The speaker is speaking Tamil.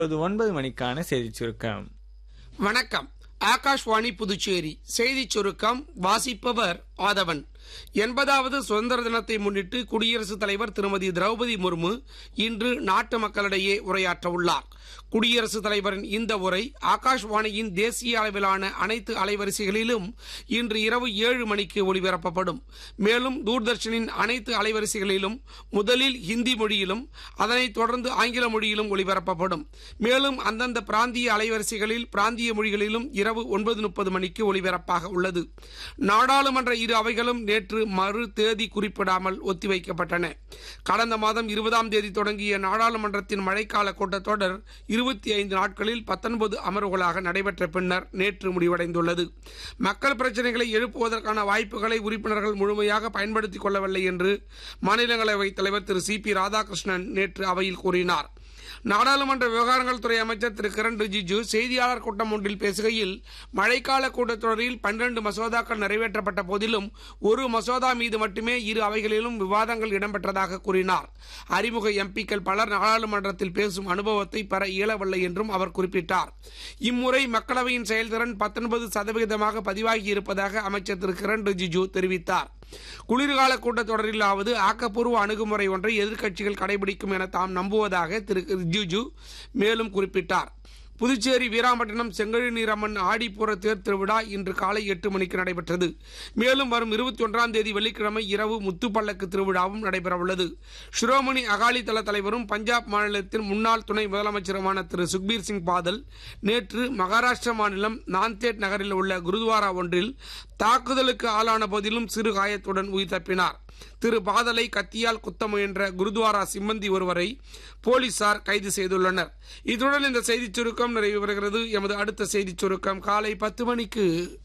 இப்போது ஒன்பது மணிக்கான செய்திச் சுருக்கம் வணக்கம் ஆகாஷ்வாணி புதுச்சேரி செய்திச் சுருக்கம் வாசிப்பவர் ஆதவன் எண்பதாவது சுதந்திர தினத்தை முன்னிட்டு குடியரசுத் தலைவர் திருமதி திரௌபதி முர்மு இன்று நாட்டு மக்களிடையே உரையாற்ற உள்ளார் குடியரசுத் தலைவரின் இந்த உரை ஆகாஷ்வாணியின் தேசிய அளவிலான அனைத்து அலைவரிசைகளிலும் இன்று இரவு ஏழு மணிக்கு ஒலிபரப்பப்படும் மேலும் தூர்தர்ஷனின் அனைத்து அலைவரிசைகளிலும் முதலில் ஹிந்தி மொழியிலும் அதனைத் தொடர்ந்து ஆங்கில மொழியிலும் ஒலிபரப்பப்படும் மேலும் அந்தந்த பிராந்திய அலைவரிசைகளில் பிராந்திய மொழிகளிலும் இரவு ஒன்பது முப்பது மணிக்கு ஒலிபரப்பாக உள்ளது நாடாளுமன்ற இரு அவைகளும் நேற்று மறு தேதி குறிப்பிடாமல் ஒத்திவைக்கப்பட்டன கடந்த மாதம் இருபதாம் தேதி தொடங்கிய நாடாளுமன்றத்தின் மழைக்கால கூட்டத்தொடர் இருபத்தி ஐந்து நாட்களில் பத்தொன்பது அமர்வுகளாக நடைபெற்ற பின்னர் நேற்று முடிவடைந்துள்ளது மக்கள் பிரச்சனைகளை எழுப்புவதற்கான வாய்ப்புகளை உறுப்பினர்கள் முழுமையாக பயன்படுத்திக் கொள்ளவில்லை என்று மாநிலங்களவைத் தலைவர் திரு சி பி ராதாகிருஷ்ணன் நேற்று அவையில் கூறினார் நாடாளுமன்ற விவகாரங்கள் துறை அமைச்சர் திரு கிரண் ரிஜிஜு செய்தியாளர் கூட்டம் ஒன்றில் பேசுகையில் மழைக்கால கூட்டத்தொடரில் பன்னிரண்டு மசோதாக்கள் நிறைவேற்றப்பட்ட போதிலும் ஒரு மசோதா மீது மட்டுமே இரு அவைகளிலும் விவாதங்கள் இடம்பெற்றதாக கூறினார் அறிமுக எம்பிக்கள் பலர் நாடாளுமன்றத்தில் பேசும் அனுபவத்தை பெற இயலவில்லை என்றும் அவர் குறிப்பிட்டார் இம்முறை மக்களவையின் செயல்திறன் பத்தொன்பது சதவிகிதமாக பதிவாகி இருப்பதாக அமைச்சர் திரு கிரண் ரிஜிஜு தெரிவித்தார் குளிர்கால கூட்டத்தொடரிலாவது ஆக்கப்பூர்வ அணுகுமுறை ஒன்றை எதிர்க்கட்சிகள் கடைபிடிக்கும் என தாம் நம்புவதாக திரு ரிஜிஜு மேலும் குறிப்பிட்டார் புதுச்சேரி வீராம்பட்டினம் செங்கழி நீரம்மன் ஆடிப்புற தேர் திருவிழா இன்று காலை எட்டு மணிக்கு நடைபெற்றது மேலும் வரும் இருபத்தி ஒன்றாம் தேதி வெள்ளிக்கிழமை இரவு முத்துப்பல்லக்கு திருவிழாவும் நடைபெறவுள்ளது ஷிரோமணி அகாலிதள தலைவரும் பஞ்சாப் மாநிலத்தின் முன்னாள் துணை முதலமைச்சருமான திரு சுக்பீர் சிங் பாதல் நேற்று மகாராஷ்டிர மாநிலம் நாந்தேட் நகரில் உள்ள குருத்வாரா ஒன்றில் தாக்குதலுக்கு ஆளான போதிலும் சிறு காயத்துடன் உயிர் தப்பினார் திரு பாதலை கத்தியால் குத்த முயன்ற குருத்வாரா சிம்மந்தி ஒருவரை போலீசார் கைது செய்துள்ளனர் இத்துடன் இந்த செய்திச் சுருக்கம் நிறைவு பெறுகிறது எமது அடுத்த செய்திச் சுருக்கம் காலை பத்து மணிக்கு